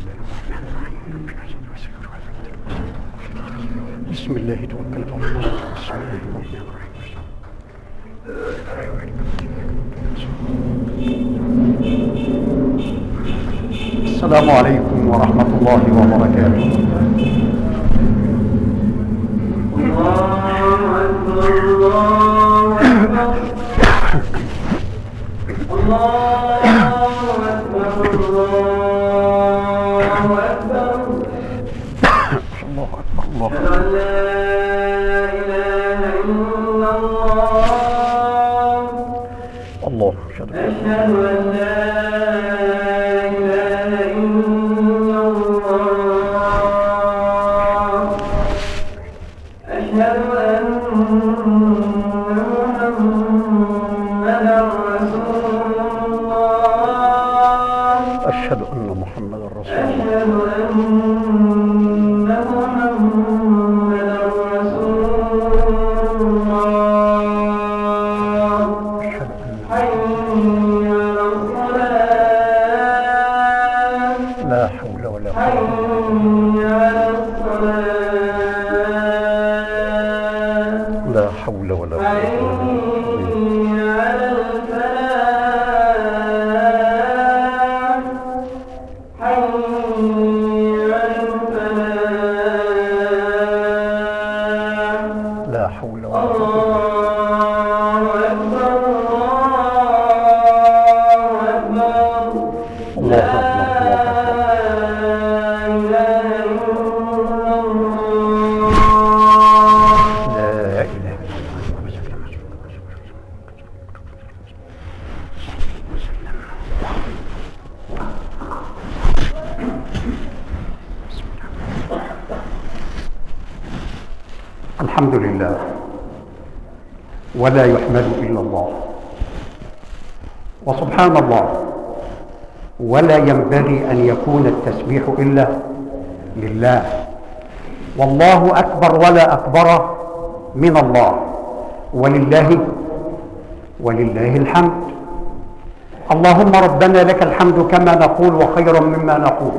بسم الله توكلت على الله بسم الله الرحمن الرحيم السلام عليكم ورحمة الله وبركاته الله أكبر الله أكبر الله أكبر الله أكبر الله أكبر الله أشهد أن لا إله إلا الله الله أشهد أن أشهد أن لا إله إلا الله أشهد أن محمدا رسول الله أشهد أن محمد رسول الله أشهد أن محمدا رسول الله أشهد أن حي على الصلاة لا حول ولا حي قوة على الصلاة لا حول ولا قوة حي إلا بالله. على الفلاح حي على الفلاح لا حول ولا قوة الله أكبر الله أكبر الله أكبر، الله لا إله إلا الله لا إله إلا الحمد لله ولا يحمد إلا الله وسبحان الله ولا ينبغي أن يكون التسبيح إلا لله والله أكبر ولا أكبر من الله ولله ولله الحمد اللهم ربنا لك الحمد كما نقول وخيرا مما نقول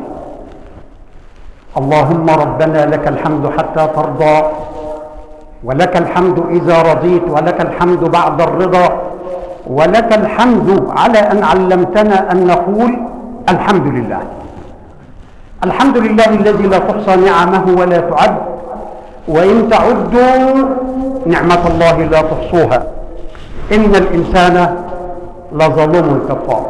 اللهم ربنا لك الحمد حتى ترضى ولك الحمد إذا رضيت ولك الحمد بعد الرضا ولك الحمد على أن علمتنا أن نقول الحمد لله الحمد لله الذي لا تحصى نعمه ولا تعد وإن تعدوا نعمة الله لا تحصوها إن الإنسان لظلوم كفار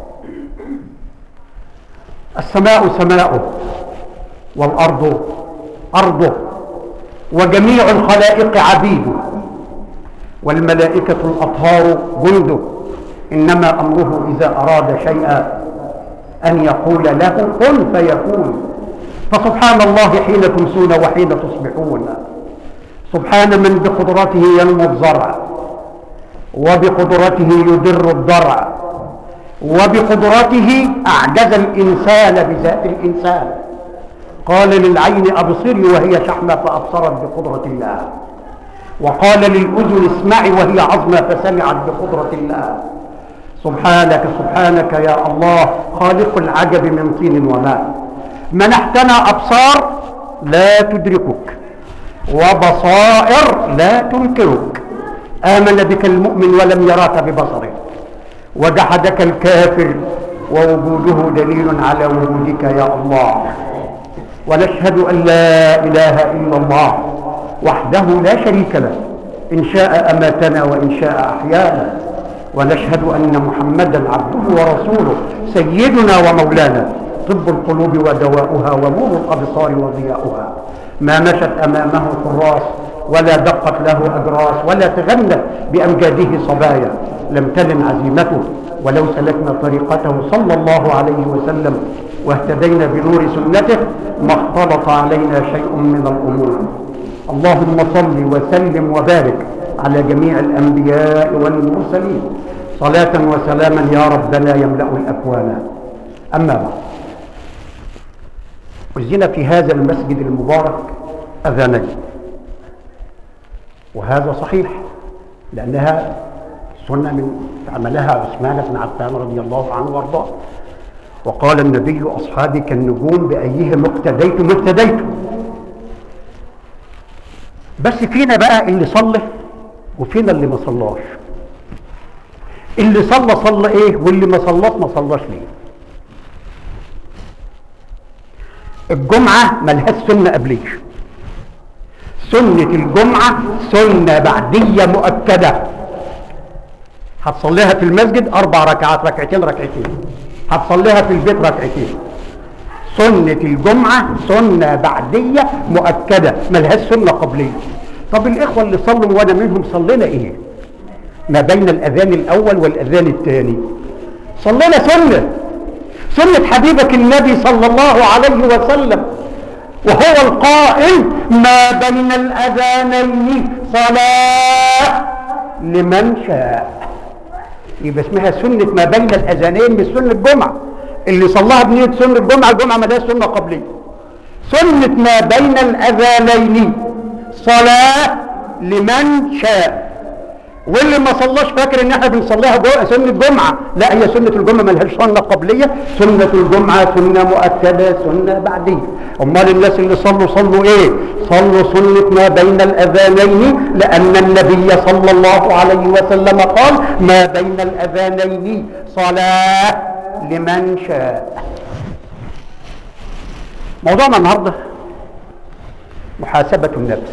السماء سماؤه والأرض أرضه وجميع الخلائق عبيده والملائكة الأطهار جنده إنما أمره إذا أراد شيئا أن يقول له كن فيكون فسبحان الله حين تمسون وحين تصبحون سبحان من بقدرته ينمو الزرع وبقدرته يدر الضرع وبقدرته أعجز الإنسان بذات الإنسان قال للعين أبصري وهي شحمة فأبصرت بقدرة الله وقال للأذن اسمعي وهي عظمة فسمعت بقدرة الله سبحانك سبحانك يا الله خالق العجب من طين وماء منحتنا أبصار لا تدركك وبصائر لا تنكرك آمن بك المؤمن ولم يراك ببصره وجحدك الكافر ووجوده دليل على وجودك يا الله ونشهد أن لا إله إلا الله وحده لا شريك له إن شاء أماتنا وإن شاء أحيانا ونشهد أن محمدا عبده ورسوله سيدنا ومولانا طب القلوب ودواؤها ونور الأبصار وضياؤها ما مشت أمامه حراس ولا دقت له أجراس ولا تغنت بأمجاده صبايا لم تلن عزيمته ولو سلكنا طريقته صلى الله عليه وسلم واهتدينا بنور سنته ما اختلط علينا شيء من الأمور اللهم صل وسلم وبارك على جميع الأنبياء والمرسلين صلاة وسلاما يا ربنا يملأ الأكوان أما بعد أذن في هذا المسجد المبارك أذانين وهذا صحيح لأنها سنة من عملها عثمان بن عفان رضي الله عنه وارضاه وقال النبي أصحابي كالنجوم بأيهم اقتديتم اقتديتم بس فينا بقى اللي صلى وفينا اللي ما صلاش اللي صلى صلى ايه واللي ما صلاش ما صلاش ليه الجمعة ملهاش سنة قبلية سنة الجمعة سنة بعدية مؤكدة هتصليها في المسجد أربع ركعات ركعتين ركعتين هتصليها في البيت ركعتين سنة الجمعة سنة بعدية مؤكدة ملهاش سنة قبلية طب الإخوة اللي صلوا وأنا منهم صلينا إيه ما بين الأذان الأول والأذان الثاني صلينا سنة سنة حبيبك النبي صلى الله عليه وسلم وهو القائل ما بين الأذانين صلاة لمن شاء يبقى اسمها سنة ما بين الأذانين مش سنة الجمعة اللي صلاها بنية سنة الجمعة الجمعة ما ده سنة قبلية سنة ما بين الأذانين صلاة لمن شاء واللي ما صلاش فاكر ان احنا بنصليها جو... سنة جمعة لا هي سنة الجمعة ملهاش سنة قبلية سنة الجمعة سنة مؤكدة سنة بعدية امال الناس اللي صلوا صلوا ايه صلوا سنة ما بين الاذانين لان النبي صلى الله عليه وسلم قال ما بين الاذانين صلاة لمن شاء موضوعنا النهارده محاسبة النفس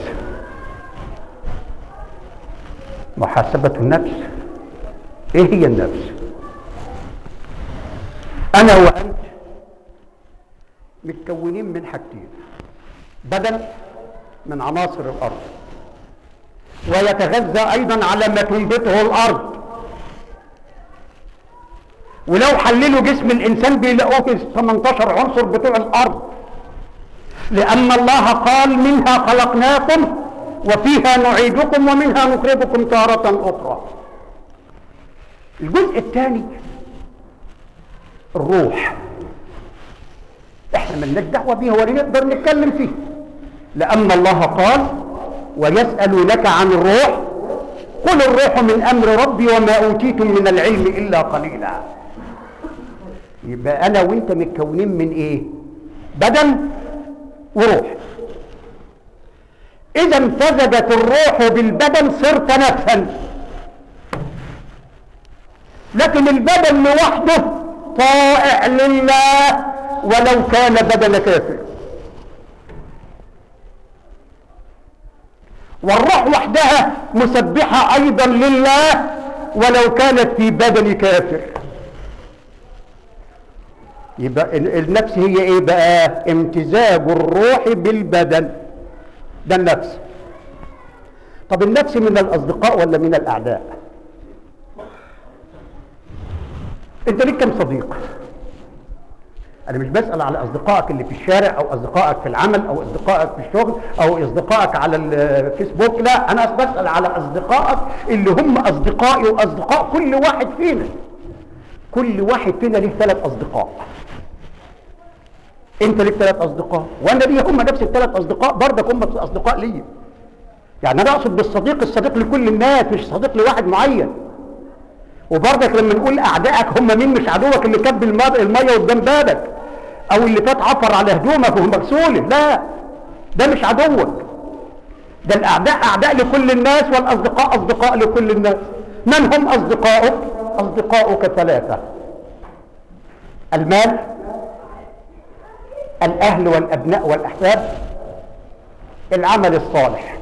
محاسبة النفس ايه هي النفس انا وانت متكونين من حاجتين بدن من عناصر الارض ويتغذى ايضا على ما تنبته الارض ولو حللوا جسم الانسان بيلاقوه في 18 عنصر بتوع الارض لان الله قال منها خلقناكم وفيها نعيدكم ومنها نخرجكم تارة أخرى الجزء الثاني الروح احنا ملناش دعوة بيه ولا نقدر نتكلم فيه لأن الله قال ويسألونك عن الروح قل الروح من أمر ربي وما أوتيتم من العلم إلا قليلا يبقى أنا وأنت متكونين من إيه بدن وروح إذا امتزجت الروح بالبدن صرت نفسا لكن البدن لوحده طائع لله ولو كان بدن كافر والروح وحدها مسبحة أيضا لله ولو كانت في بدن كافر يبقى النفس هي ايه بقى امتزاج الروح بالبدن ده النفس طب النفس من الأصدقاء ولا من الأعداء انت ليك كم صديق انا مش بسأل على اصدقائك اللي في الشارع او اصدقائك في العمل او اصدقائك في الشغل او اصدقائك على الفيسبوك لا انا بسأل على اصدقائك اللي هم اصدقائي واصدقاء كل واحد فينا كل واحد فينا ليه ثلاث اصدقاء انت ليك ثلاث اصدقاء وانا ليا هم نفس الثلاث اصدقاء برضك هم اصدقاء ليا يعني انا اقصد بالصديق الصديق لكل الناس مش صديق لواحد معين وبرضك لما نقول اعدائك هم مين مش عدوك اللي كب الميه قدام بابك او اللي فات عفر على هدومك وهو مغسوله لا ده مش عدوك ده الاعداء اعداء لكل الناس والاصدقاء اصدقاء لكل الناس من هم اصدقاؤك اصدقاؤك ثلاثه المال الاهل والابناء والاحباب العمل الصالح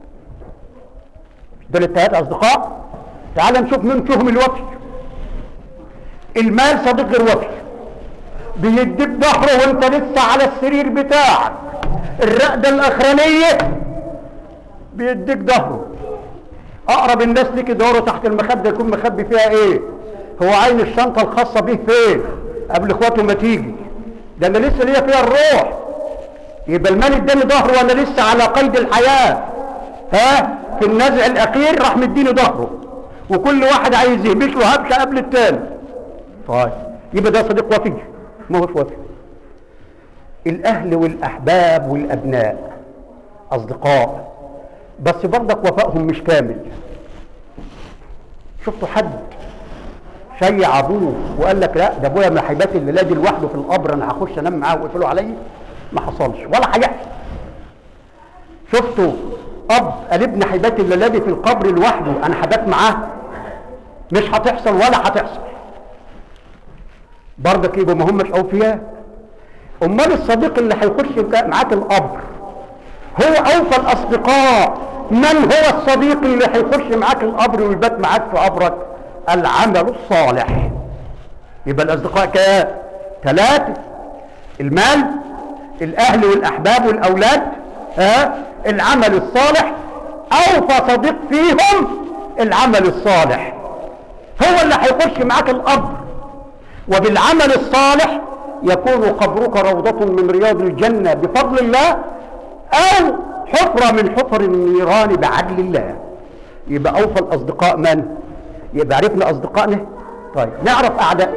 دول الثلاثه اصدقاء تعال نشوف مين فيهم الوفي المال صديق غير وفي بيديك ظهره وانت لسه على السرير بتاعك الرقده الاخرانيه بيديك ظهره اقرب الناس ليك دوره تحت المخده يكون مخبي فيها ايه هو عين الشنطه الخاصه بيه فين قبل اخواته ما تيجي ده انا لسه ليا فيها الروح يبقى المال اداني ظهره وانا لسه على قيد الحياه ها في النزع الاخير راح مديني ظهره وكل واحد عايز يهبش له هبشه قبل التاني طيب يبقى ده صديق وفي ما هوش وفي الاهل والاحباب والابناء اصدقاء بس برضك وفائهم مش كامل شفتوا حد شيع ابوه وقال لك لا ده ابويا من حيبات الليله دي لوحده في القبر انا هخش انام معاه ويقفلوا عليا ما حصلش ولا هيحصل شفتوا اب قال ابن حيبات الليله دي في القبر لوحده انا هبات معاه مش هتحصل ولا هتحصل برضك يبقوا ما همش اوفياء امال الصديق اللي هيخش معاك القبر هو اوفى الاصدقاء من هو الصديق اللي هيخش معاك القبر ويبات معاك في قبرك العمل الصالح يبقى الاصدقاء كام ثلاثه المال الاهل والاحباب والاولاد ها العمل الصالح اوفى صديق فيهم العمل الصالح هو اللي هيخش معاك القبر وبالعمل الصالح يكون قبرك روضة من رياض الجنة بفضل الله أو حفرة من حفر النيران بعدل الله يبقى أوفى الأصدقاء من؟ يبقى عرفنا أصدقائنا؟ طيب نعرف أعداء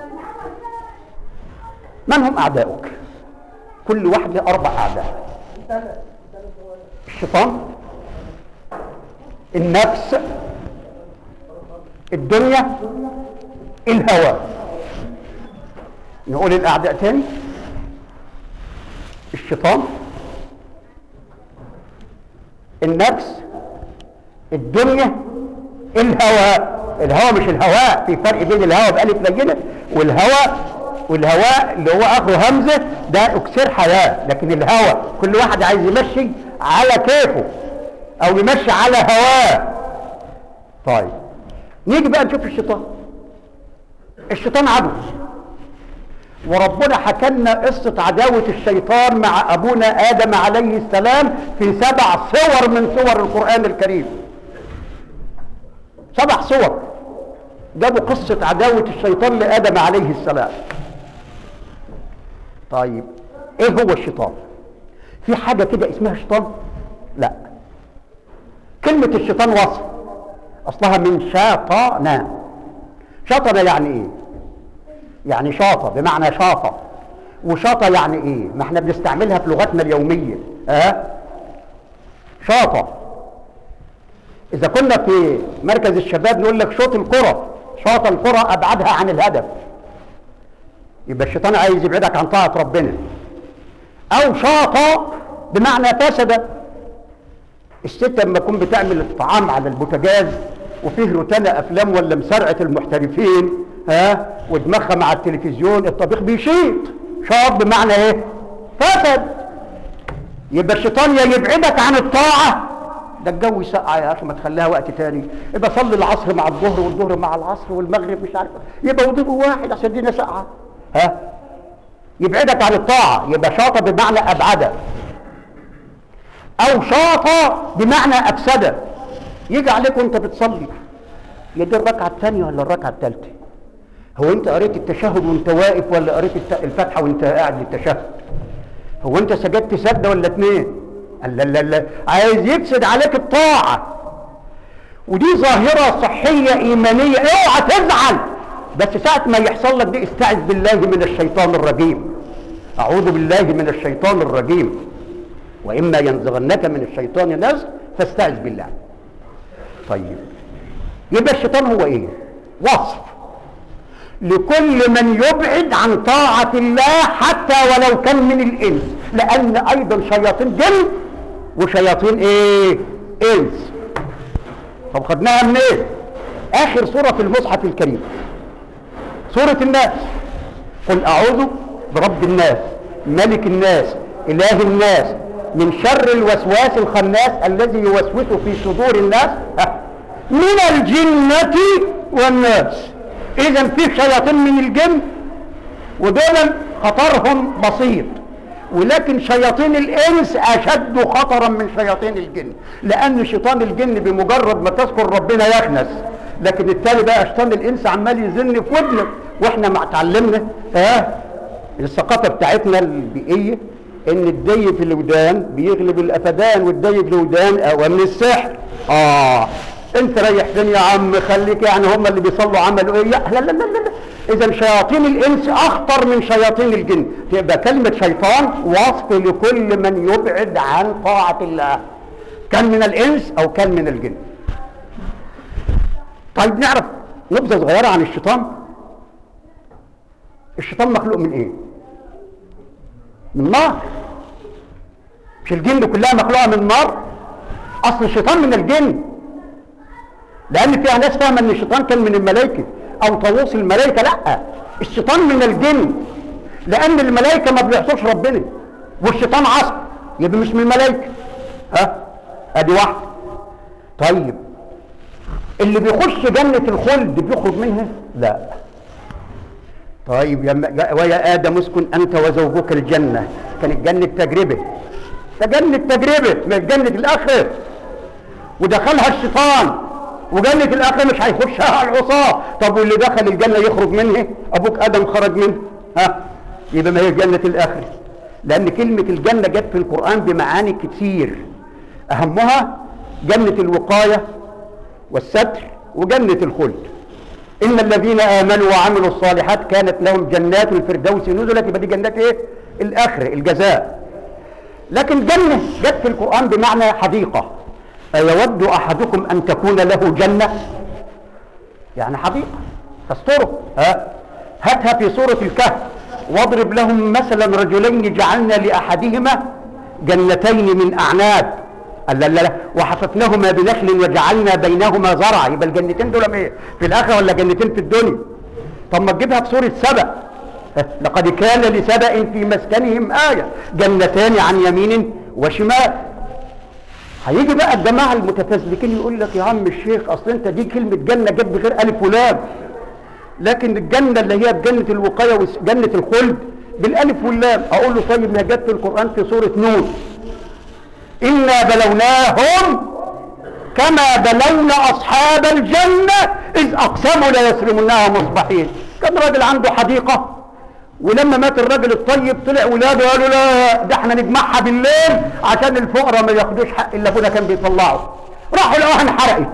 من هم أعداؤك؟ كل واحد له أربع أعداء الشيطان النفس الدنيا الهوى نقول الأعداء تاني الشيطان النفس الدنيا الهوى الهوى مش الهواء في فرق بين الهوى بألف لينة والهوى والهواء اللي هو اخره همزه ده اكسير حياه لكن الهوى كل واحد عايز يمشي على كيفه او يمشي على هواه طيب نيجي بقى نشوف الشيطان الشيطان عدو وربنا حكى لنا قصة عداوة الشيطان مع أبونا آدم عليه السلام في سبع صور من صور القرآن الكريم سبع صور جابوا قصة عداوة الشيطان لآدم عليه السلام طيب ايه هو الشيطان في حاجة كده اسمها شيطان لا كلمة الشيطان وصف اصلها من شاطنا شاطنا يعني ايه يعني شاطة بمعنى شاطة وشاطة يعني ايه ما احنا بنستعملها في لغتنا اليومية ها أه؟ شاطة اذا كنا في مركز الشباب نقول لك شوط الكرة شاط الكرة ابعدها عن الهدف يبقى الشيطان عايز يبعدك عن طاعة ربنا او شاطة بمعنى فسد الست لما تكون بتعمل الطعام على البوتاجاز وفيه روتانا افلام ولا مسرعه المحترفين ها ودماغها مع التلفزيون الطبيخ بيشيط شاط بمعنى ايه فسد يبقى الشيطان يا يبعدك عن الطاعه ده الجو سقع يا اخي ما تخليها وقت تاني يبقى صلي العصر مع الظهر والظهر مع العصر والمغرب مش عارف يبقى وضوء واحد عشان الدنيا ساقعه ها يبعدك عن الطاعه يبقى شاطه بمعنى ابعده او شاطه بمعنى افسده يجي عليك وانت بتصلي يا دي الركعه الثانيه ولا الركعه الثالثه هو انت قريت التشهد وانت واقف ولا قريت الفاتحه وانت قاعد للتشهد هو انت سجدت سجده ولا اتنين لا لا لا عايز يفسد عليك الطاعه ودي ظاهره صحيه ايمانيه اوعى تزعل بس ساعه ما يحصل لك دي استعذ بالله من الشيطان الرجيم اعوذ بالله من الشيطان الرجيم واما ينزغنك من الشيطان نزغ فاستعذ بالله طيب يبقى الشيطان هو ايه وصف لكل من يبعد عن طاعة الله حتى ولو كان من الإنس لأن أيضا شياطين جن وشياطين إيه؟ إنس طب خدناها من إيه؟ آخر سورة في المصحف الكريم سورة الناس قل أعوذ برب الناس ملك الناس إله الناس من شر الوسواس الخناس الذي يوسوس في صدور الناس من الجنة والناس إذا في شياطين من الجن ودول خطرهم بسيط ولكن شياطين الإنس أشد خطرا من شياطين الجن لأن شيطان الجن بمجرد ما تذكر ربنا يخنس لكن التالي بقى شيطان الإنس عمال يزن في ودنك وإحنا ما اتعلمنا ها الثقافة بتاعتنا البيئية ان الدي في الودان بيغلب الافدان والدي في الودان اقوى من السحر اه انت ريح فين يا عم خليك يعني هم اللي بيصلوا عملوا ايه لا لا لا لا, لا. اذا شياطين الانس اخطر من شياطين الجن تبقى كلمه شيطان وصف لكل من يبعد عن طاعه الله كان من الانس او كان من الجن طيب نعرف نبذه صغيره عن الشيطان الشيطان مخلوق من ايه من نار مش الجن كلها مخلوقه من نار اصل الشيطان من الجن لان فيها ناس فاهمه ان الشيطان كان من الملائكه او طاووس الملائكه لا الشيطان من الجن لان الملائكه ما بيعصوش ربنا والشيطان عصى يبقى مش من الملائكه ها ادي واحده طيب اللي بيخش جنه الخلد بيخرج منها لا طيب يا ويا ادم اسكن انت وزوجك الجنه كانت جنه تجربه ده جنه تجربه مش جنه الاخره ودخلها الشيطان وجنة الآخرة مش هيخشها العصاة طب واللي دخل الجنة يخرج منها أبوك آدم خرج منه ها يبقى ما هي جنة الآخرة لأن كلمة الجنة جت في القرآن بمعاني كتير أهمها جنة الوقاية والستر وجنة الخلد إن الذين آمنوا وعملوا الصالحات كانت لهم جنات الفردوس نزلت يبقى دي جنات إيه؟ الآخرة الجزاء لكن جنة جت في القرآن بمعنى حديقة أيود أحدكم أن تكون له جنة يعني حديقة تستره ها هاتها في سورة الكهف واضرب لهم مثلا رجلين جعلنا لأحدهما جنتين من أعناب لا لا لا وحففناهما بنخل وجعلنا بينهما زرعا يبقى الجنتين دول ايه في الاخره ولا جنتين في الدنيا طب ما تجيبها في سوره سبأ لقد كان لسبأ في مسكنهم آية جنتان عن يمين وشمال هيجي بقى الجماعه المتفزلكين يقول لك يا عم الشيخ اصل انت دي كلمه جنه جت بغير الف ولام لكن الجنه اللي هي بجنه الوقايه وجنه الخلد بالالف واللام اقول له طيب ما جت في القران في سوره نور انا بلوناهم كما بلونا اصحاب الجنه اذ اقسموا ليسرمنها مصبحين كان راجل عنده حديقه ولما مات الراجل الطيب طلع ولاده قالوا لا ده احنا نجمعها بالليل عشان الفقراء ما ياخدوش حق اللي ابونا كان بيطلعه راحوا لقوها انحرقت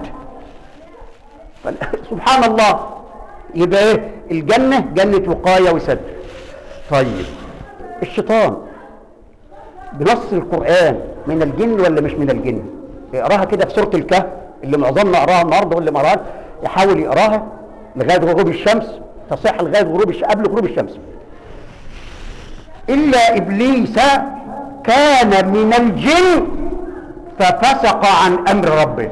سبحان الله يبقى ايه الجنه جنه وقايه وستر طيب الشيطان بنص القران من الجن ولا مش من الجن اقراها كده في سوره الكهف اللي معظمنا قراها النهارده واللي ما قراهاش يحاول يقراها لغايه غروب الشمس تصح لغايه غروب الشمس قبل غروب الشمس إلا إبليس كان من الجن ففسق عن أمر ربه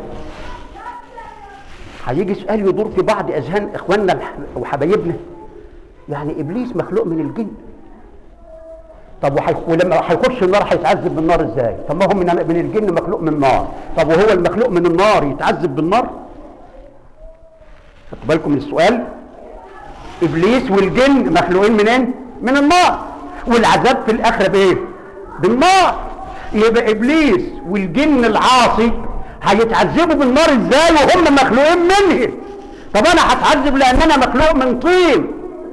هيجي سؤال يدور في بعض أذهان إخواننا وحبايبنا يعني إبليس مخلوق من الجن طب وحي... ولما هيخش النار هيتعذب بالنار ازاي؟ طب ما هو من من الجن مخلوق من النار، طب وهو المخلوق من النار يتعذب بالنار؟ خدوا بالكم من السؤال؟ ابليس والجن مخلوقين منين؟ من النار والعذاب في الاخره بايه بالنار يبقى ابليس والجن العاصي هيتعذبوا بالنار ازاي وهم مخلوقين منه طب انا هتعذب لان انا مخلوق من طين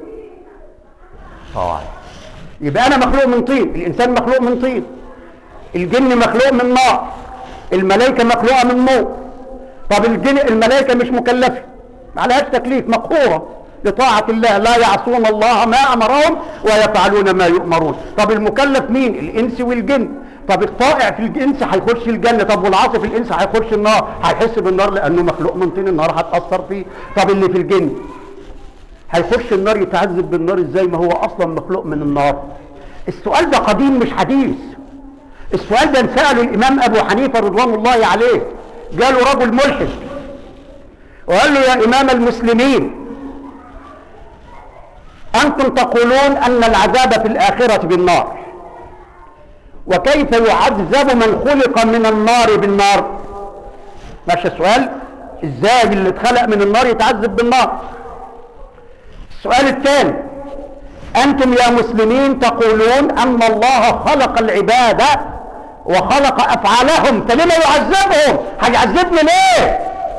طبعا يبقى انا مخلوق من طين الانسان مخلوق من طين الجن مخلوق من نار الملائكه مخلوقه من نور طب الجن الملائكه مش مكلفه ما عليهاش تكليف مقهوره لطاعة الله لا يعصون الله ما أمرهم ويفعلون ما يؤمرون طب المكلف مين الإنس والجن طب الطائع في الإنس هيخش الجنة طب والعاصي في الإنس هيخش النار هيحس بالنار لأنه مخلوق من طين النار هتأثر فيه طب اللي في الجن هيخش النار يتعذب بالنار ازاي ما هو اصلا مخلوق من النار السؤال ده قديم مش حديث السؤال ده سأله الامام ابو حنيفة رضوان الله عليه جاله رجل ملحد وقال له يا امام المسلمين أنتم تقولون أن العذاب في الآخرة بالنار وكيف يعذب من خلق من النار بالنار ماشي السؤال ازاي اللي اتخلق من النار يتعذب بالنار السؤال الثاني أنتم يا مسلمين تقولون أن الله خلق العباد وخلق أفعالهم فلما يعذبهم هيعذبني ليه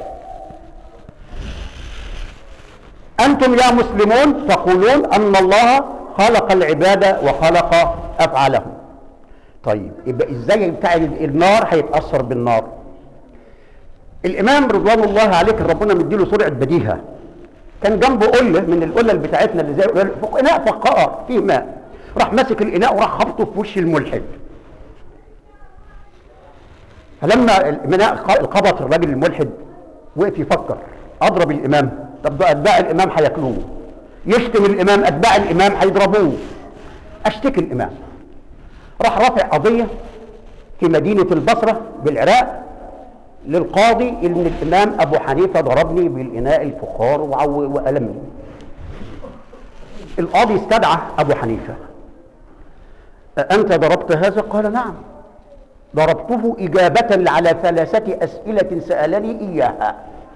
أنتم يا مسلمون تقولون أن الله خلق العباد وخلق أفعالهم طيب يبقى إزاي بتاع النار هيتأثر بالنار الإمام رضوان الله عليه كان ربنا مديله سرعة بديهة كان جنبه قلة من القلة بتاعتنا اللي زي إناء فقار فيه ماء راح ماسك الإناء وراح خبطه في وش الملحد فلما الإناء القبط الراجل الملحد وقف يفكر أضرب الإمام طب ده اتباع الامام هياكلوه يشتم الامام اتباع الامام هيضربوه اشتكي الامام راح رافع قضيه في مدينه البصره بالعراق للقاضي ان الامام ابو حنيفه ضربني بالاناء الفخار وعو- والمني القاضي استدعى ابو حنيفه أأنت ضربت هذا؟ قال نعم ضربته إجابة على ثلاثة أسئلة سألني إياها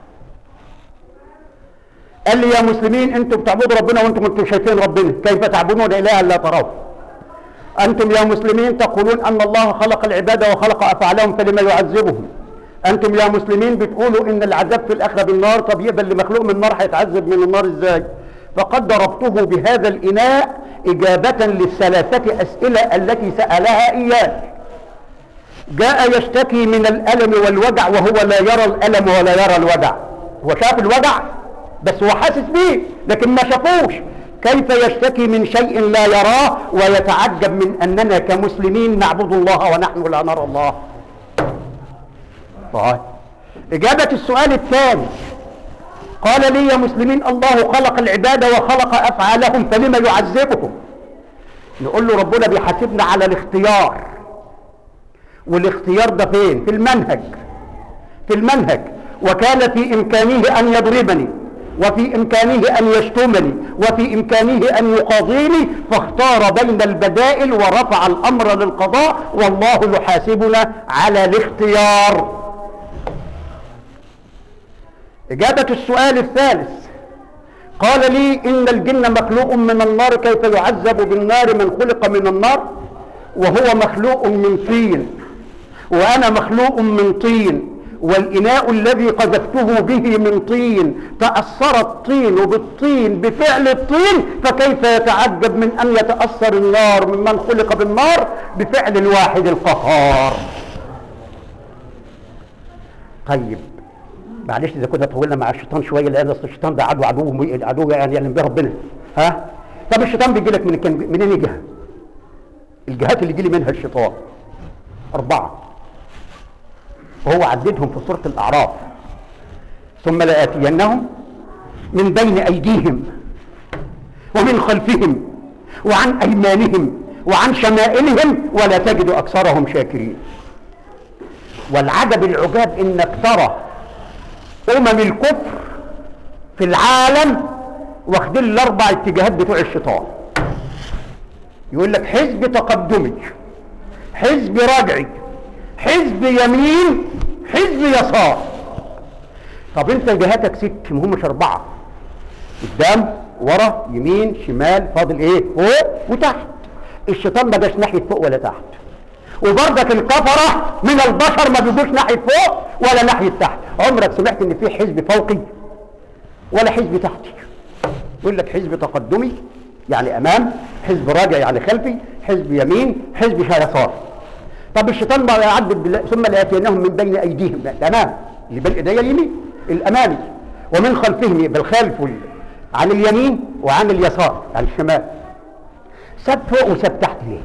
قال لي يا مسلمين انتم بتعبدوا ربنا وانتم انتم شايفين ربنا كيف تعبدون إلها لا تروه أنتم يا مسلمين تقولون أن الله خلق العباد وخلق أفعالهم فلما يعذبهم أنتم يا مسلمين بتقولوا إن العذاب في الآخرة بالنار طب يبقى اللي مخلوق من النار هيتعذب من النار إزاي فقد ضربته بهذا الإناء إجابة للثلاثة أسئلة التي سألها إياه جاء يشتكي من الألم والوجع وهو لا يرى الألم ولا يرى الوجع هو شاف الوجع بس هو حاسس بيه لكن ما شافوش كيف يشتكي من شيء لا يراه ويتعجب من أننا كمسلمين نعبد الله ونحن لا نرى الله طيب إجابة السؤال الثاني قال لي يا مسلمين الله خلق العباد وخلق أفعالهم فلما يعذبهم نقول له ربنا بيحاسبنا على الاختيار والاختيار ده فين في المنهج في المنهج وكان في إمكانه أن يضربني وفي إمكانه أن يشتمني وفي إمكانه أن يقاضيني فاختار بين البدائل ورفع الأمر للقضاء والله يحاسبنا على الاختيار إجابة السؤال الثالث قال لي إن الجن مخلوق من النار كيف يعذب بالنار من خلق من النار وهو مخلوق من طين وأنا مخلوق من طين والإناء الذي قذفته به من طين تأثر الطين بالطين بفعل الطين فكيف يتعجب من أن يتأثر النار ممن خلق بالنار بفعل الواحد القهار طيب معلش اذا كنا طولنا مع الشيطان شويه لان اصل الشيطان ده عدو عدو عدو يعني يعلم به ربنا ها طب الشيطان بيجي لك من كان منين الجهه الجهات اللي يجي لي منها الشيطان اربعه وهو عددهم في سوره الاعراف ثم لاتينهم من بين ايديهم ومن خلفهم وعن ايمانهم وعن شمائلهم ولا تجد اكثرهم شاكرين والعجب العجاب انك ترى امم الكفر في العالم واخدين الاربع اتجاهات بتوع الشيطان يقول لك حزب تقدمي حزب رجعي حزب يمين حزب يسار طب انت جهاتك ست ما همش اربعه قدام ورا يمين شمال فاضل ايه فوق وتحت الشيطان ما جاش ناحيه فوق ولا تحت وبرضك الكفره من البشر ما بيجوش ناحيه فوق ولا ناحيه تحت عمرك سمعت ان في حزب فوقي ولا حزب تحتي يقول لك حزب تقدمي يعني امام حزب راجع يعني خلفي حزب يمين حزب يسار طب الشيطان بقى يعدد بالله ثم لياتينهم من بين ايديهم الامام اللي بين ايديا اليمين الامامي ومن خلفهم يبقى الخلف وال- عن اليمين وعن اليسار عن الشمال ساب فوق وساب تحت ليه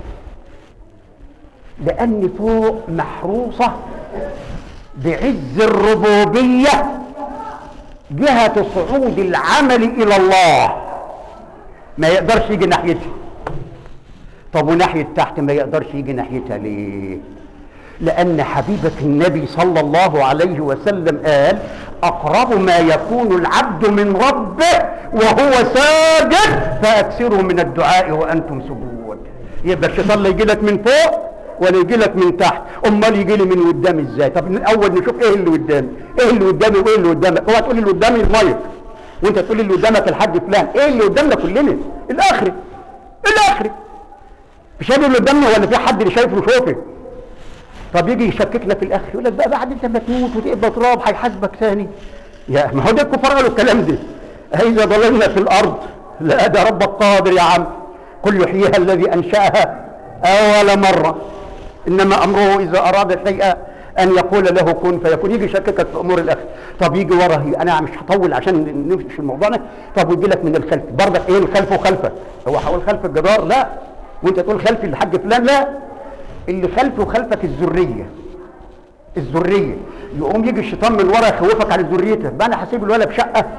لأن فوق محروسة بعز الربوبية جهة صعود العمل إلى الله ما يقدرش يجي ناحيتها طب وناحية تحت ما يقدرش يجي ناحيتها ليه لأن حبيبة النبي صلى الله عليه وسلم قال أقرب ما يكون العبد من ربه وهو ساجد فأكثروا من الدعاء وأنتم سجود يبقى الشيطان لا يجي لك من فوق ولا يجي لك من تحت امال يجي لي من قدام ازاي طب الاول نشوف ايه اللي قدامي ايه اللي قدامي وايه اللي قدامك اوعى تقول لي اللي قدامي المايك وانت تقول لي اللي قدامك الحاج فلان ايه اللي قدامنا كلنا الاخري الاخري مش شايف اللي قدامنا ولا في حد اللي شايفه وشوفه طب يجي يشككنا في الاخر يقول لك بقى بعد انت ما تموت وتبقى تراب هيحاسبك ثاني يا ما هو ده الكفار قالوا الكلام ده اذا ضللنا في الارض لا ده ربك قادر يا عم قل يحييها الذي انشاها اول مره انما امره اذا اراد شيئا ان يقول له كن فيكون يجي يشككك في امور الاخر طب يجي ورا انا مش هطول عشان نمشي في الموضوع ده طب ويجي لك من الخلف برضك ايه الخلف وخلفك هو حول خلف الجدار لا وانت تقول خلفي الحاج فلان لا اللي خلفه وخلفك الذريه الذريه يقوم يجي الشيطان من ورا يخوفك على ذريتك بقى انا هسيب الولد بشقه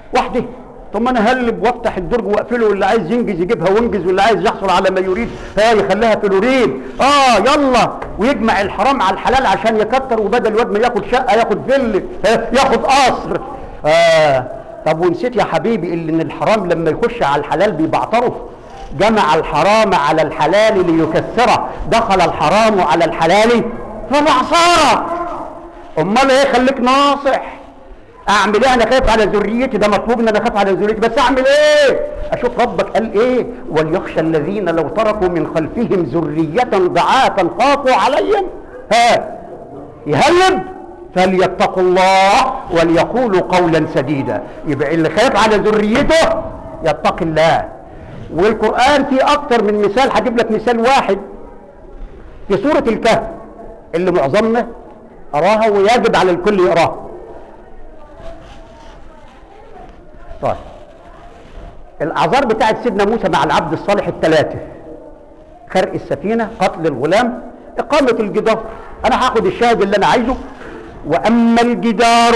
وحده طب ما انا هلب وافتح الدرج واقفله واللي عايز ينجز يجيبها وينجز واللي عايز يحصل على ما يريد ها يخليها فلوريد اه يلا ويجمع الحرام على الحلال عشان يكتر وبدل الواد ما ياخد شقه ياخد فيل ها ياخد قصر اه طب ونسيت يا حبيبي اللي ان الحرام لما يخش على الحلال بيبعتره جمع الحرام على الحلال ليكسره دخل الحرام على الحلال فالعصاره امال ايه خليك ناصح اعمل ايه انا خايف على ذريتي ده مطلوب ان انا اخاف على ذريتي بس اعمل ايه اشوف ربك قال ايه وليخشى الذين لو تركوا من خلفهم ذرية ضعافا خافوا عليهم ها يهلب فليتقوا الله وليقولوا قولا سديدا يبقى اللي خايف على ذريته يتقي الله والقرآن فيه أكتر من مثال هجيب لك مثال واحد في سورة الكهف اللي معظمنا قراها ويجب على الكل يقراها طيب الاعذار بتاعت سيدنا موسى مع العبد الصالح الثلاثه خرق السفينه قتل الغلام اقامه الجدار انا هاخد الشاهد اللي انا عايزه واما الجدار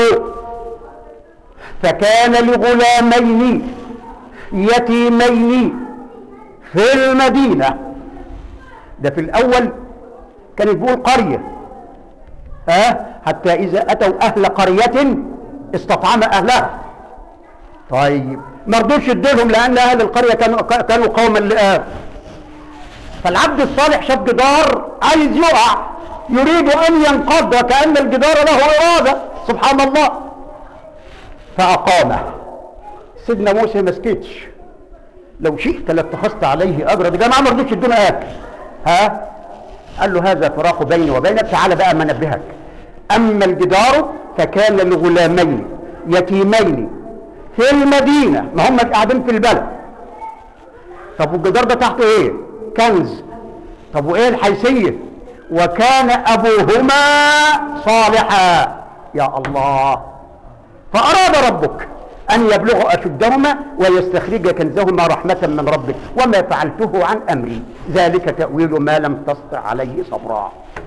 فكان لغلامين يتيمين في المدينه ده في الاول كان بيقول قريه ها حتى اذا اتوا اهل قريه استطعم اهلها طيب ما رضوش يديلهم لان اهل القريه كانوا كانوا قوما لآب فالعبد الصالح شاف جدار عايز يقع يريد ان ينقض وكان الجدار له اراده سبحان الله فاقامه سيدنا موسى ما سكتش لو شئت لاتخذت عليه اجرا ده جماعه ما رضوش يدونا اكل ها قال له هذا فراق بيني وبينك تعالى بقى ما انبهك اما الجدار فكان لغلامين يتيمين في المدينة ما هم قاعدين في البلد طب والجدار ده تحته ايه كنز طب وايه الحيثية وكان ابوهما صالحا يا الله فاراد ربك ان يبلغ اشدهما ويستخرج كنزهما رحمة من ربك وما فعلته عن امري ذلك تأويل ما لم تستطع عليه صبرا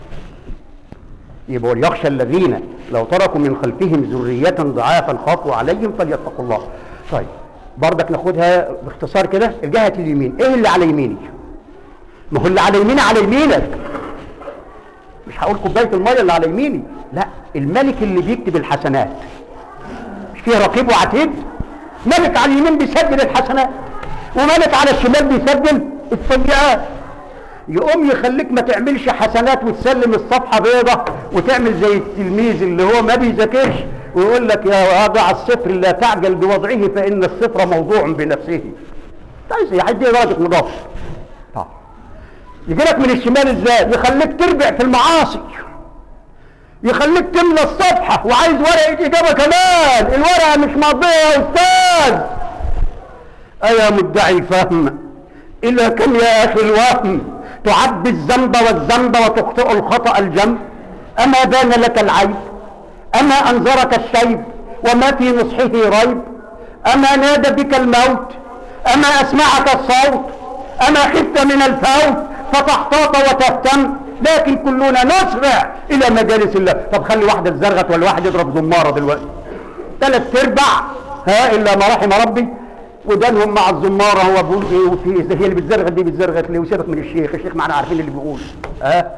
يبقى وليخشى الذين لو تركوا من خلفهم ذرية ضعافا خافوا عليهم فليتقوا الله طيب برضك ناخدها باختصار كده الجهة اليمين ايه اللي على يميني ما هو اللي على يميني على يمينك مش هقول كوبايه الميه اللي على يميني لا الملك اللي بيكتب الحسنات مش فيه رقيب وعتيد ملك على اليمين بيسجل الحسنات وملك على الشمال بيسجل السيئات يقوم يخليك ما تعملش حسنات وتسلم الصفحة بيضة وتعمل زي التلميذ اللي هو ما بيذاكرش ويقول لك يا واضع الصفر لا تعجل بوضعه فإن الصفر موضوع بنفسه طيب يا حد درجة مضاف طيب يجي لك من الشمال ازاي يخليك تربع في المعاصي يخليك تملى الصفحة وعايز ورقة إجابة كمان الورقة مش ماضية يا أستاذ أيا مدعي الفهم إلى كم يا أخي الوهم تعبي الذنب والذنب وتخطئ الخطأ الجم أما بان لك العيب أما أنذرك الشيب وما في نصحه ريب أما نادى بك الموت أما أسمعك الصوت أما خفت من الفوت فتحتاط وتهتم لكن كلنا نسرع إلى مجالس الله طب خلي واحدة تزرغت ولا واحد يضرب زمارة دلوقتي ثلاث ارباع ها إلا ما رحم ربي ودانهم مع الزمارة هو بيقول ايه وفي هي اللي بتزرغت دي بتزرغت ليه وسيبك من الشيخ الشيخ معنا عارفين اللي بيقول ها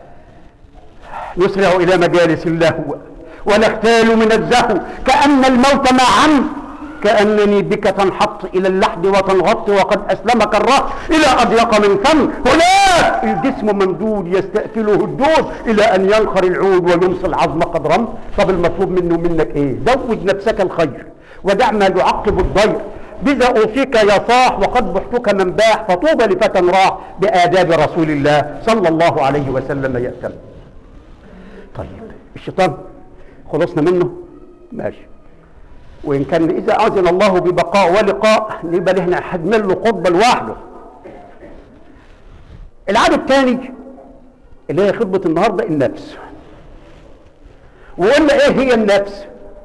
نسرع إلى مجالس اللهو ونختال من الزهو كأن الموت معا كأنني بك تنحط إلى اللحد وتنغط وقد أسلمك الرهط إلى أضيق من فم هناك الجسم ممدود يستأكله الدود إلى أن ينخر العود ويمسي العظم قد رم طب المطلوب منه منك إيه زود نفسك الخير ودع ما يعقب الضير بذا أوصيك يا صاح وقد بحتك من باح فطوبى لفتى راح بآداب رسول الله صلى الله عليه وسلم يأتم طيب الشيطان خلصنا منه ماشي وإن كان إذا أذن الله ببقاء ولقاء يبقى احنا هنعمل له خطبة لوحده العادة الثاني اللي هي خطبة النهاردة النفس وقلنا ايه هي النفس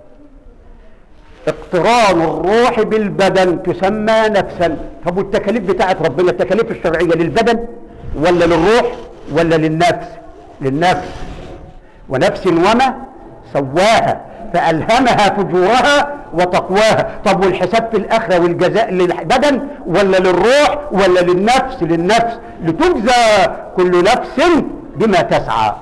اقتران الروح بالبدن تسمى نفسا طب والتكاليف بتاعت ربنا التكاليف الشرعية للبدن ولا للروح ولا للنفس للنفس ونفس وما سواها فألهمها فجورها وتقواها طب والحساب في الآخرة والجزاء للبدن ولا للروح ولا للنفس للنفس لتجزى كل نفس بما تسعى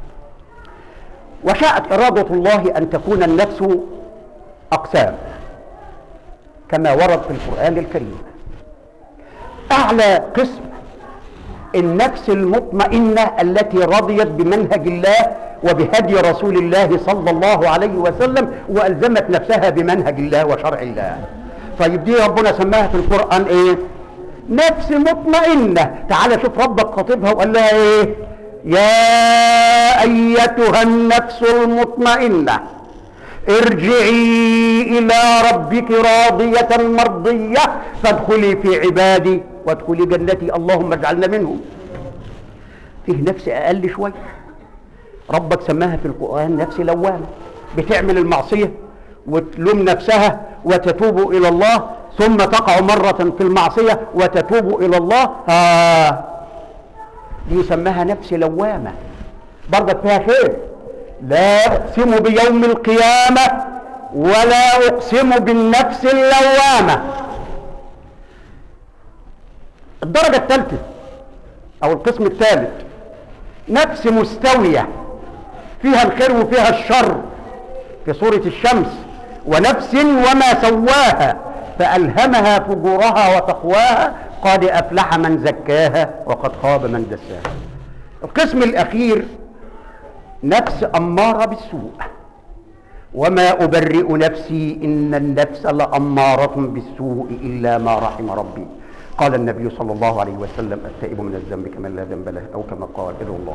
وشاءت إرادة الله أن تكون النفس أقسام كما ورد في القرآن الكريم أعلى قسم النفس المطمئنة التي رضيت بمنهج الله وبهدي رسول الله صلى الله عليه وسلم وألزمت نفسها بمنهج الله وشرع الله طيب دي ربنا سماها في القرآن ايه نفس مطمئنة تعال شوف ربك خاطبها وقال لها ايه يا أيتها النفس المطمئنة ارجعي إلى ربك راضية مرضية فادخلي في عبادي وادخلي جنتي اللهم اجعلنا منهم فيه نفس أقل شوية ربك سماها في القرآن نفس لوامة بتعمل المعصية وتلوم نفسها وتتوب إلى الله ثم تقع مرة في المعصية وتتوب إلى الله آه دي يسماها نفس لوامة برضك فيها خير لا أقسم بيوم القيامة ولا أقسم بالنفس اللوامة الدرجة الثالثة أو القسم الثالث نفس مستوية فيها الخير وفيها الشر في سورة الشمس ونفس وما سواها فألهمها فجورها وتقواها قد أفلح من زكاها وقد خاب من دساها القسم الأخير نفس أمارة بالسوء وما أبرئ نفسي إن النفس لأمارة بالسوء إلا ما رحم ربي قال النبي صلى الله عليه وسلم التائب من الذنب كمن لا ذنب له أو كما قال ادعوا الله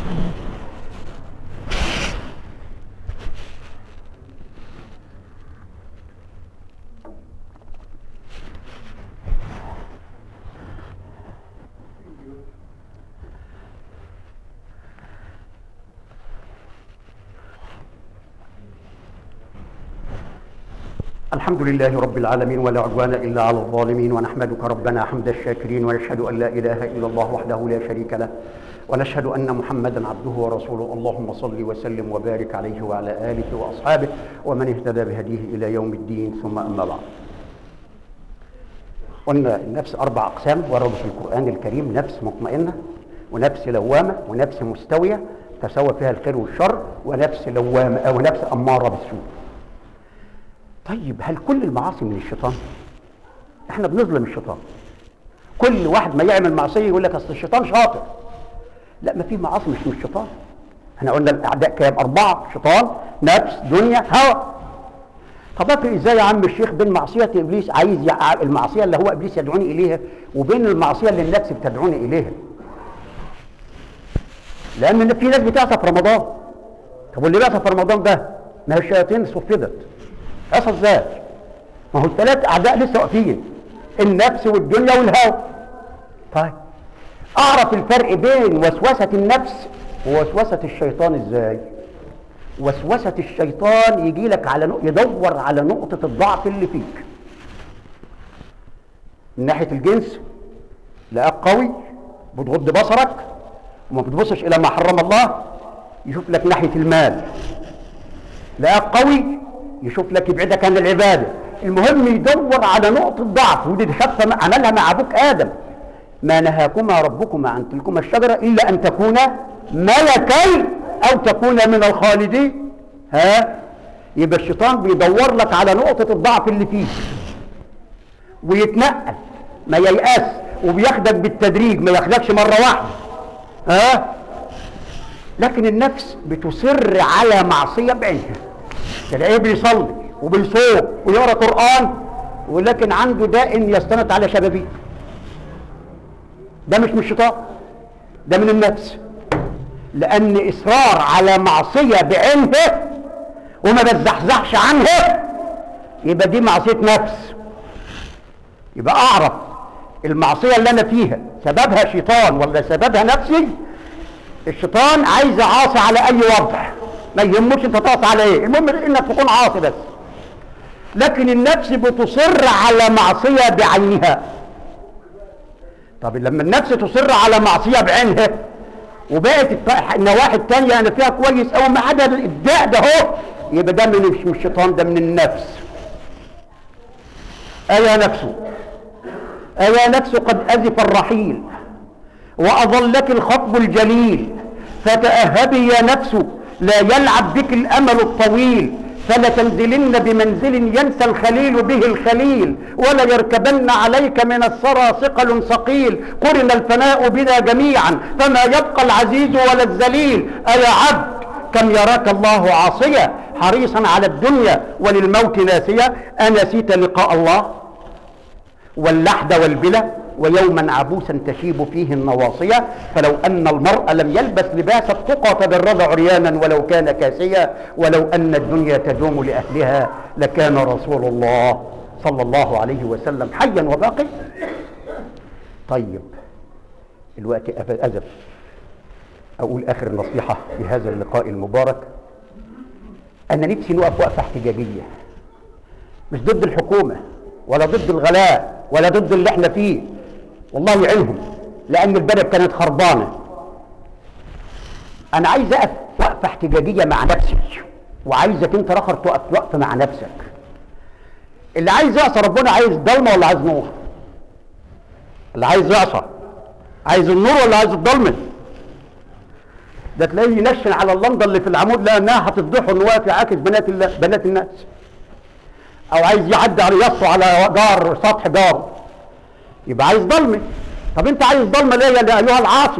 الحمد لله رب العالمين ولا عدوان إلا على الظالمين ونحمدك ربنا حمد الشاكرين ونشهد أن لا إله إلا الله وحده لا شريك له ونشهد أن محمدا عبده ورسوله اللهم صل وسلم وبارك عليه وعلى آله وأصحابه ومن اهتدى بهديه إلى يوم الدين ثم أما بعد قلنا النفس أربع أقسام وردوا في القرآن الكريم نفس مطمئنة ونفس لوامة ونفس مستوية تساوى فيها الخير والشر ونفس لوامة أو نفس أمارة بالسوء طيب هل كل المعاصي من الشيطان احنا بنظلم الشيطان كل واحد ما يعمل معصيه يقول لك اصل الشيطان شاطر لا ما في معاصي مش من الشيطان احنا قلنا الاعداء كام اربعه شيطان نفس دنيا هوى طب افرق ازاي يا عم الشيخ بين معصيه ابليس عايز يع... المعصيه اللي هو ابليس يدعوني اليها وبين المعصيه اللي النفس بتدعوني اليها لان في ناس بتعصى في رمضان طب واللي بيعصى في رمضان ده ما هي الشياطين صفدت عصى ازاي ما هو الثلاث اعداء لسه واقفين النفس والدنيا والهوى طيب اعرف الفرق بين وسوسه النفس ووسوسه الشيطان ازاي وسوسه الشيطان يجي لك على نق... يدور على نقطه الضعف اللي فيك من ناحيه الجنس لقاك قوي بتغض بصرك وما بتبصش الى ما حرم الله يشوف لك ناحيه المال لقاك قوي يشوف لك يبعدك عن العبادة المهم يدور على نقطة ضعف ودي خفة عملها مع أبوك آدم ما نهاكما ربكما عن تلكما الشجرة إلا أن تكونا ملكي أو تكونا من الخالدين ها يبقى الشيطان بيدور لك على نقطة الضعف اللي فيك ويتنقل ما ييأس وبياخدك بالتدريج ما ياخدكش مرة واحدة ها لكن النفس بتصر على معصية بعينها تلاقيه بيصلي وبيصوم ويقرا قران ولكن عنده داء يستند على شبابيك ده مش من الشيطان ده من النفس لان اصرار على معصيه بعينها وما بتزحزحش عنها يبقى دي معصيه نفس يبقى اعرف المعصيه اللي انا فيها سببها شيطان ولا سببها نفسي الشيطان عايز عاصي على اي وضع ما يهمكش انت تعصي على ايه المهم انك تكون عاصي بس لكن النفس بتصر على معصية بعينها طب لما النفس تصر على معصية بعينها وبقت الط- النواحي التانية انا فيها كويس قوي ما عدا الابداع ده اهو يبقى ده من مش من الشيطان ده من النفس ايا نفسه ايا نفس قد ازف الرحيل واظلك الخطب الجليل فتاهبي يا نفس لا يلعب بك الامل الطويل فلتنزلن بمنزل ينسى الخليل به الخليل ولا يركبن عليك من الثرى ثقل ثقيل قرن الفناء بنا جميعا فما يبقى العزيز ولا الذليل أيا عبد كم يراك الله عاصيا حريصا على الدنيا وللموت ناسيا أنسيت لقاء الله واللحد والبلى ويوما عبوسا تشيب فيه النواصية فلو أن المرء لم يلبس لباس التقى فبرد عريانا ولو كان كاسيا ولو أن الدنيا تدوم لأهلها لكان رسول الله صلى الله عليه وسلم حيا وباقي طيب الوقت أف- أزف أقول آخر نصيحة في هذا اللقاء المبارك أنا نفسي نقف وقفة احتجاجية مش ضد الحكومة ولا ضد الغلاء ولا ضد اللي احنا فيه والله يعينهم لأن البلد كانت خربانة أنا عايز أقف وقفة احتجاجية مع نفسي وعايزك أنت رخر تقف وقفة مع نفسك اللي عايز يعصى ربنا عايز ضلمة ولا عايز نور اللي عايز يعصى عايز النور ولا عايز الضلمة ده تلاقيه ينشن على اللمضة اللي في العمود لأنها هتفضحه إن واقف يعاكس بنات الله بنات الناس او عايز يعدي على يصه على جار سطح جاره يبقى عايز ضلمه طب انت عايز ضلمه ليه يا ايها العاصي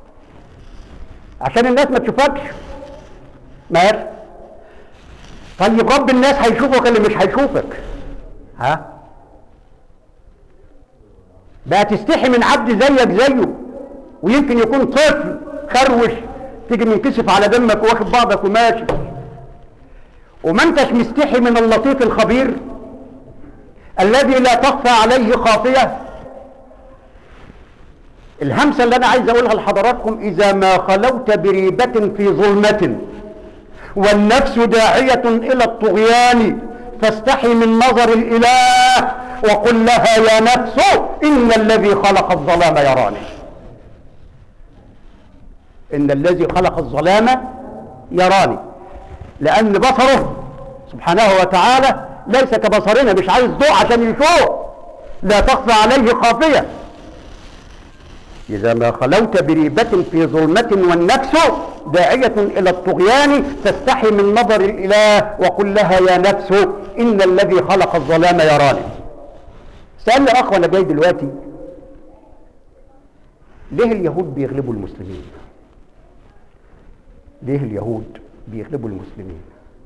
عشان الناس ما تشوفكش ماشي طيب رب الناس هيشوفك اللي مش هيشوفك ها بقى تستحي من عبد زيك زيه ويمكن يكون طفل خروش تيجي منكسف على دمك واخد بعضك وماشي وما انتش مستحي من اللطيف الخبير الذي لا تخفى عليه خافية الهمسة اللي انا عايز اقولها لحضراتكم اذا ما خلوت بريبة في ظلمة والنفس داعية الى الطغيان فاستحي من نظر الاله وقل لها يا نفس ان الذي خلق الظلام يراني ان الذي خلق الظلام يراني لأن بصره سبحانه وتعالى ليس كبصرنا مش عايز ضوء عشان يشوف لا تخفى عليه خافية إذا ما خلوت بريبة في ظلمة والنفس داعية إلى الطغيان تستحي من نظر الإله وقل لها يا نفس إن الذي خلق الظلام يراني سألني أخ وأنا جاي دلوقتي ليه اليهود بيغلبوا المسلمين ليه اليهود بيغلبوا المسلمين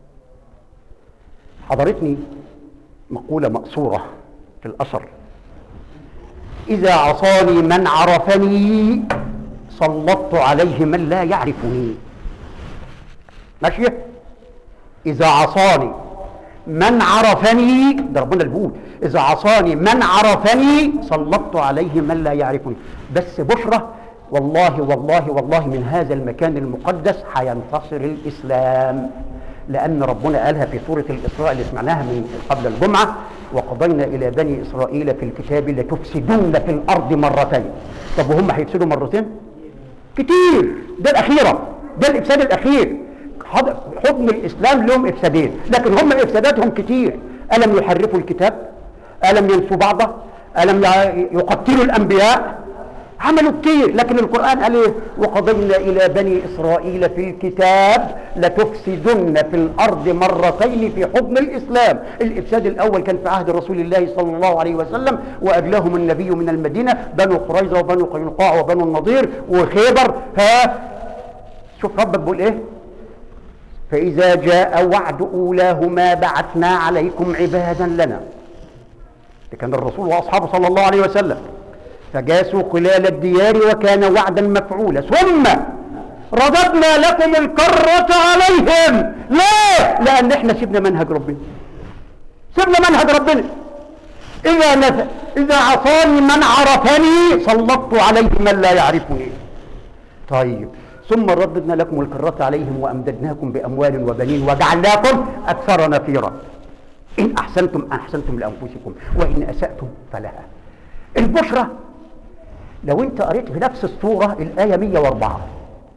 حضرتني مقولة مأثورة في الأثر إذا عصاني من عرفني سلطت عليه من لا يعرفني ماشية إذا عصاني من عرفني ده ربنا اللي بيقول إذا عصاني من عرفني سلطت عليه من لا يعرفني بس بشرى والله والله والله من هذا المكان المقدس هينتصر الإسلام لأن ربنا قالها في سورة الإسراء اللي سمعناها من قبل الجمعة وقضينا إلى بني إسرائيل في الكتاب لتفسدن في الأرض مرتين طب وهم هيفسدوا مرتين؟ كتير ده الأخيرة ده الإفساد الأخير حض- حكم الإسلام لهم إفسادين لكن هم إفساداتهم كتير ألم يحرفوا الكتاب ألم ينسوا بعضه ألم يع- يقتلوا الأنبياء عملوا كتير لكن القرآن قال ايه وقضينا إلى بني إسرائيل في الكتاب لتفسدن في الأرض مرتين في حكم الإسلام الإفساد الأول كان في عهد رسول الله صلى الله عليه وسلم وأجلاهم النبي من المدينة بنو قريظة وبنو قينقاع وبنو النضير وخيبر ها شوف ربك بيقول ايه فإذا جاء وعد أولاهما بعثنا عليكم عبادا لنا ده كان الرسول وأصحابه صلى الله عليه وسلم فجاسوا خلال الديار وكان وعدا مفعولا ثم رددنا لكم الكرة عليهم ليه؟ لأن احنا سيبنا منهج ربنا سيبنا منهج ربنا إذا نف... إذا عصاني من عرفني سلطت عليه من لا يعرفني طيب ثم رددنا لكم الكرة عليهم وأمددناكم بأموال وبنين وجعلناكم أكثر نفيرا إن أحسنتم أحسنتم لأنفسكم وإن أسأتم فلها البشرى لو أنت قريت في نفس السورة الآية 104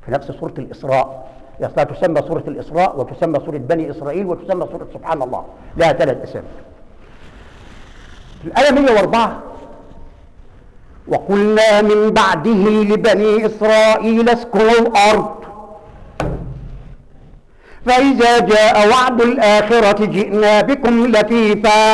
في نفس سورة الإسراء يصلا تسمى سورة الإسراء وتسمى سورة بني إسرائيل وتسمى سورة سبحان الله لها ثلاث أسامي في الآية 104 وقلنا من بعده لبني إسرائيل اسكنوا الأرض فإذا جاء وعد الآخرة جئنا بكم لفيفا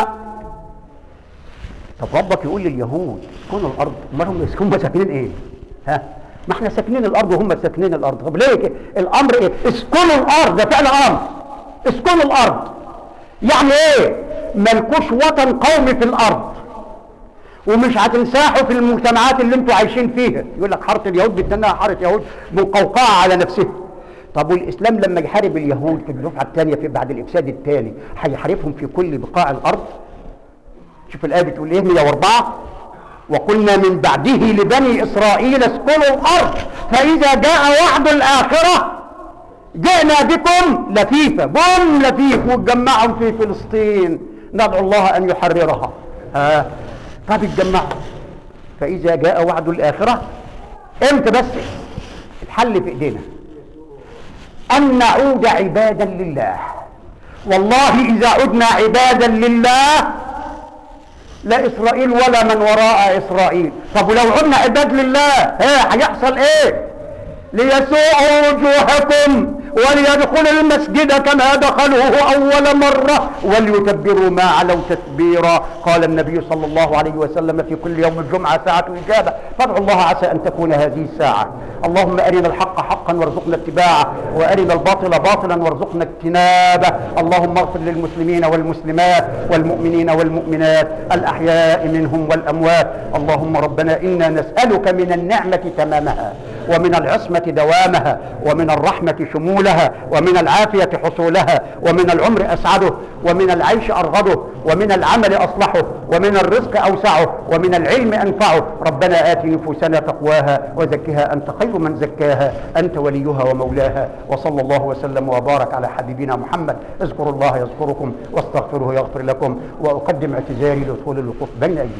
طب ربك يقول لليهود اسكنوا الأرض امال هم يسكنوا ساكنين إيه؟ ها؟ ما احنا ساكنين الأرض وهم ساكنين الأرض طب ليه كده؟ الأمر إيه؟ اسكنوا الأرض ده فعل أمر اسكنوا الأرض يعني إيه؟ ملكوش وطن قومي في الأرض ومش هتنساحوا في المجتمعات اللي انتوا عايشين فيها يقول لك حاره اليهود بتنها حاره يهود مقوقعه على نفسها طب والاسلام لما يحارب اليهود في الدفعه الثانيه في بعد الافساد الثاني هيحاربهم في كل بقاع الارض شوف الايه بتقول ايه 104 وقلنا من بعده لبني اسرائيل اسكنوا الارض فاذا جاء وعد الاخره جئنا بكم لفيفا بوم لفيف وتجمعهم في فلسطين ندعو الله ان يحررها ها طب اتجمعوا فاذا جاء وعد الاخره امتى بس الحل في ايدينا ان نعود عبادا لله والله اذا عدنا عبادا لله لا اسرائيل ولا من وراء اسرائيل طب ولو عدنا عباد لله ها هيحصل ايه ليسوءوا وجوهكم وليدخلوا المسجد كما دخلوه اول مره وليتبروا ما علوا تتبيرا قال النبي صلى الله عليه وسلم في كل يوم الجمعه ساعه اجابه فادعوا الله عسى ان تكون هذه الساعه اللهم ارنا الحق حقا وارزقنا اتباعه وارنا الباطل باطلا وارزقنا اجتنابه اللهم اغفر للمسلمين والمسلمات والمؤمنين والمؤمنات الاحياء منهم والاموات اللهم ربنا انا نسالك من النعمه تمامها ومن العصمة دوامها ومن الرحمة شمولها ومن العافية حصولها ومن العمر أسعده ومن العيش أرغده ومن العمل أصلحه ومن الرزق أوسعه ومن العلم أنفعه ربنا آت نفوسنا تقواها وزكها أنت خير من زكاها أنت وليها ومولاها وصلى الله وسلم وبارك على حبيبنا محمد اذكروا الله يذكركم واستغفروه يغفر لكم وأقدم اعتذاري لطول الوقوف بين أيديكم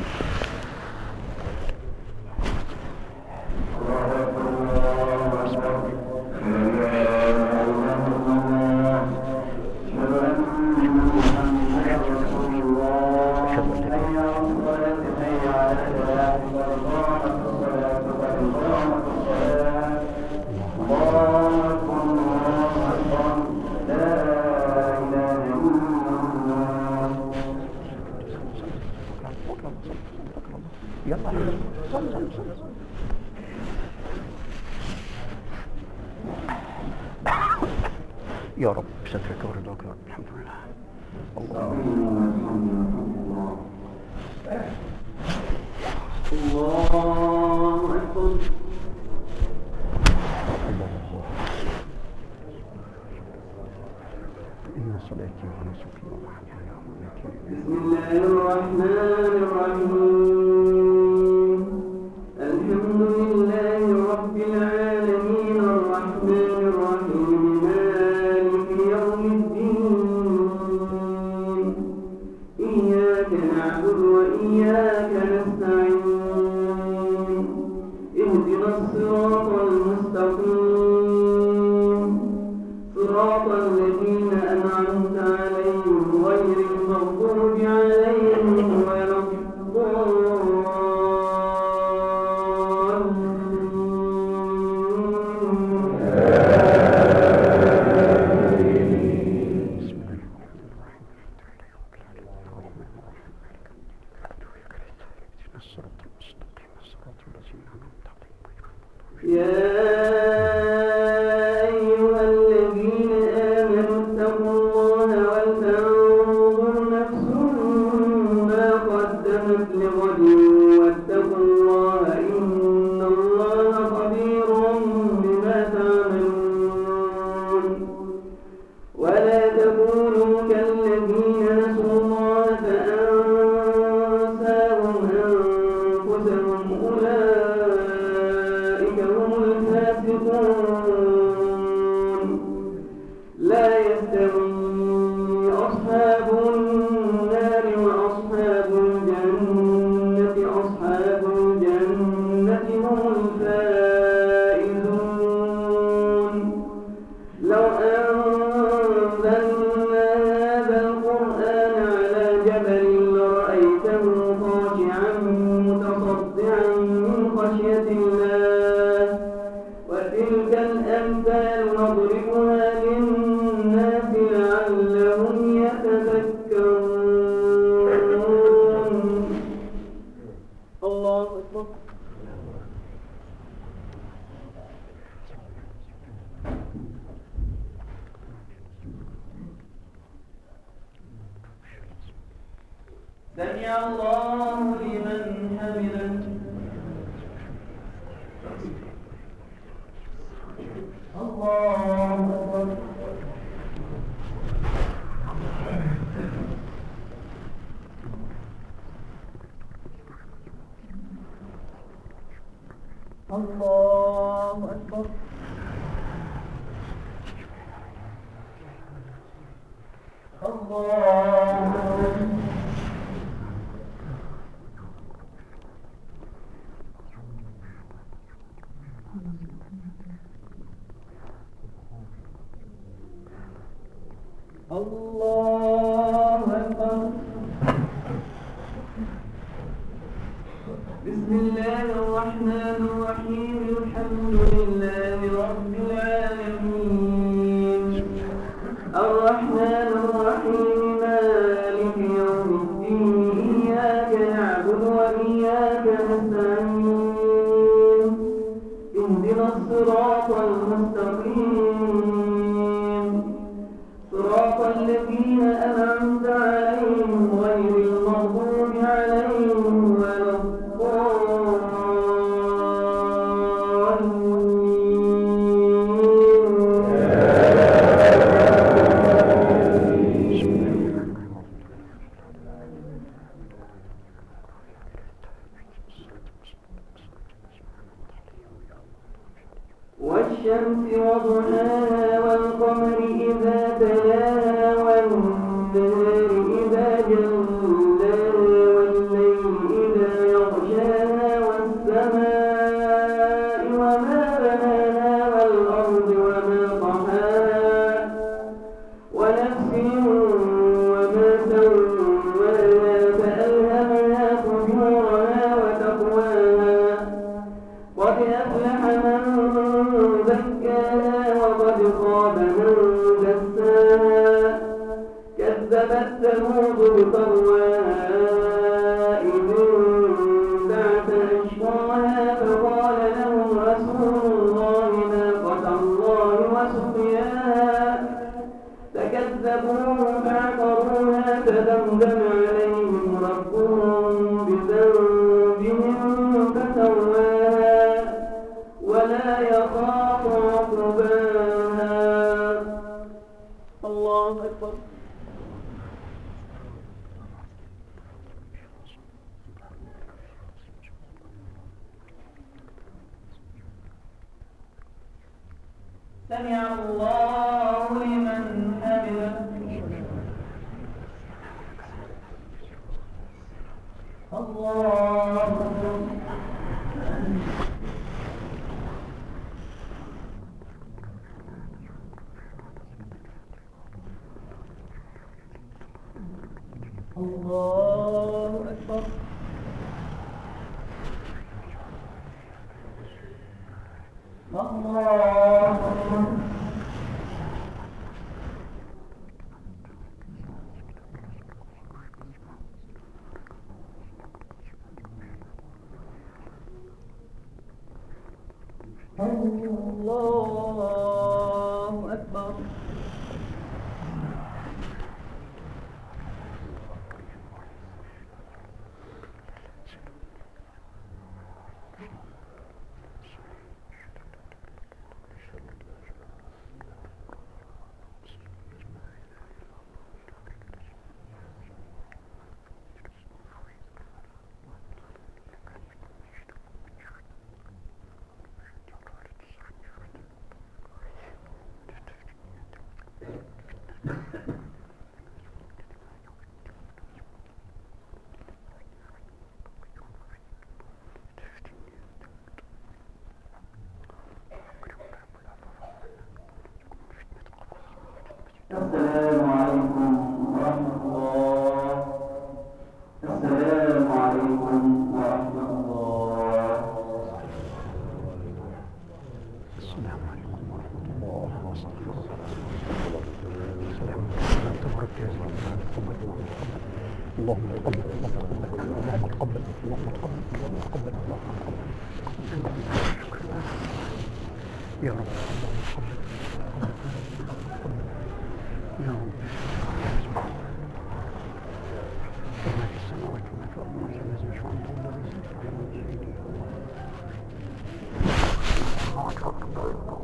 يلا صل صل صل يا رب سترك ورضاك يا رب الحمد لله اللهم الله أكبر إن صلاتي ونسكي ومحياي ومماتي بسم الله الرحمن الرحيم الحمد لله رب العالمين الرحمن الرحيم مالك يوم الدين إياك نعبد وإياك نستعين اهدنا الصراط المستقيم صراط الذين أنعمت عليهم غير المغضوب عليهم ولا الضالين وتلك الأمثال نضربها للناس لعلهم يتذكرون الله أكبر سمع الله لمن حمده الله أكبر الله أكبر الله أكبر الله أكبر بسم الله الرحمن الرحيم الحمد لله رب العالمين الرحمن الرحيم مالك يوم الدين إياك نعبد وإياك نستعين اهدنا الصراط المستقيم صراط الذين أنعمت عليهم غير المغضوب عليهم ولا الضالين والشمس وضحاها والقمر إذا تلاها والنهار إذا جلاها والليل إذا يغشاها والسماء وما بناها والأرض وما طحاها ونفس وما سواها فألهمها فجورها وتقواها قد أفلح من زكاها وقد خاب من دساها كذبت ثمود بطغواها إذ انبعث أشقاها فقال لهم رسول الله ناقة الله وسقياها فكذبوه فعقروها فدمدم عليهم ربهم بذنبهم فسواها ولا يخاف عقباها الله أكبر سمع الله لمن حمده الله أكبر الله أكبر الله أكبر الله أكبر السلام عليكم ورحمة الله وبركاته السلام تبارك يا رب تقبل اللهم تقبل اللهم تقبل اللهم تقبل اللهم تقبل اللهم تقبل شكرا يا رب اللهم تقبل يا رب ما في السماوات وما في الارض ما لازم يشفع عند الله ليس يشفع عند الله